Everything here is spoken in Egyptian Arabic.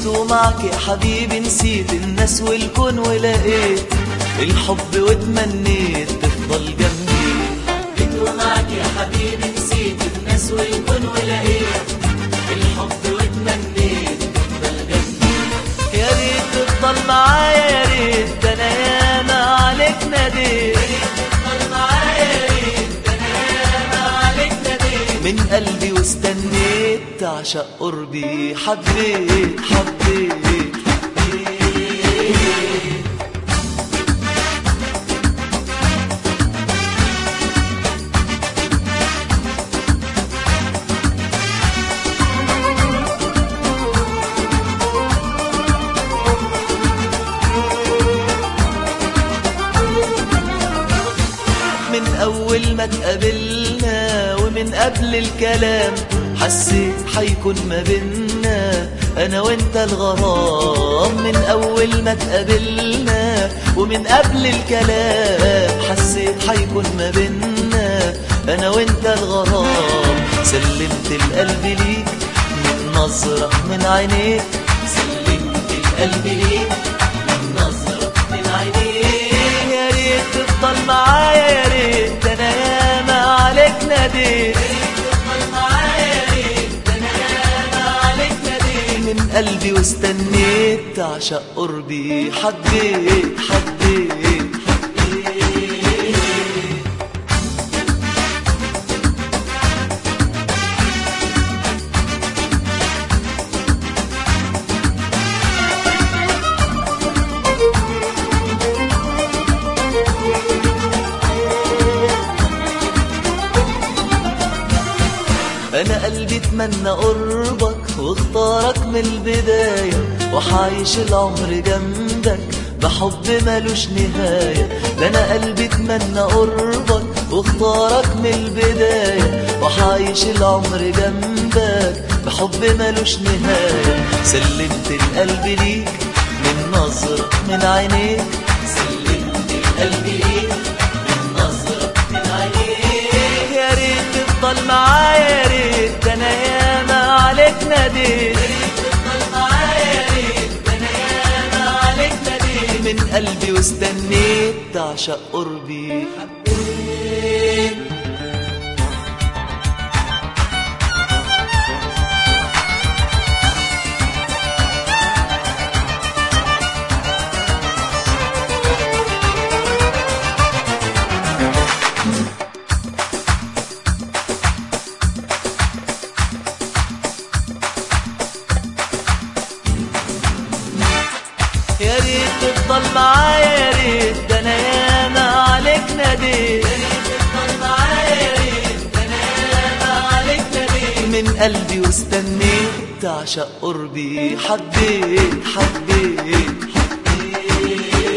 ومعك يا حبيبي نسيت الناس والكون ولقيت الحب واتمنيت تفضل جنبي حبيت ومعك يا حبيبي نسيت الناس والكون ولقيت الحب واتمنيت تفضل جنبي يا ريت تفضل معايا يا ريت ده انا ياما عليك ناديت تفضل معايا يا ريت ده انا ياما عليك ناديت من قلبي واستنيت تعشق قربي حبيت حبيت من أول ما اتقابلنا ومن قبل الكلام حسيت حيكون ما بينا أنا وأنت الغرام من أول ما اتقابلنا ومن قبل الكلام حسيت حيكون ما بينا أنا وأنت الغرام سلمت القلب ليك من نظرة من عينيك سلمت القلب ليك من نظرة من عينيك يا ريت تفضل معايا يا ريت ده انا ياما عليك ناديت تفضل معايا يا ريت ده انا ياما عليك ناديت من قلبي واستنيت تعشق قربي حبيت حبيت انا قلبي اتمنى قربك واختارك من البداية وحعيش العمر جنبك بحب ملوش نهاية ده انا قلبي اتمنى قربك واختارك من البداية وحعيش العمر جنبك بحب ملوش نهاية سلمت القلب ليك من نظرة من عينيك سلمت القلب ليك من نظرة من عينيك يا ريت تفضل معايا يا ريت ده انا ياما عليك ناديت تفضل معايا يا ريت ده انا ياما عليك ناديت من قلبي واستنيت تعشق قربي حبيت يا ريت تفضل معايا يا ريت ده انا ياما عليك ناديت تفضل معايا يا ريت ده انا ياما عليك ناديت من قلبي واستنيت تعشق قربي حبيت حبيت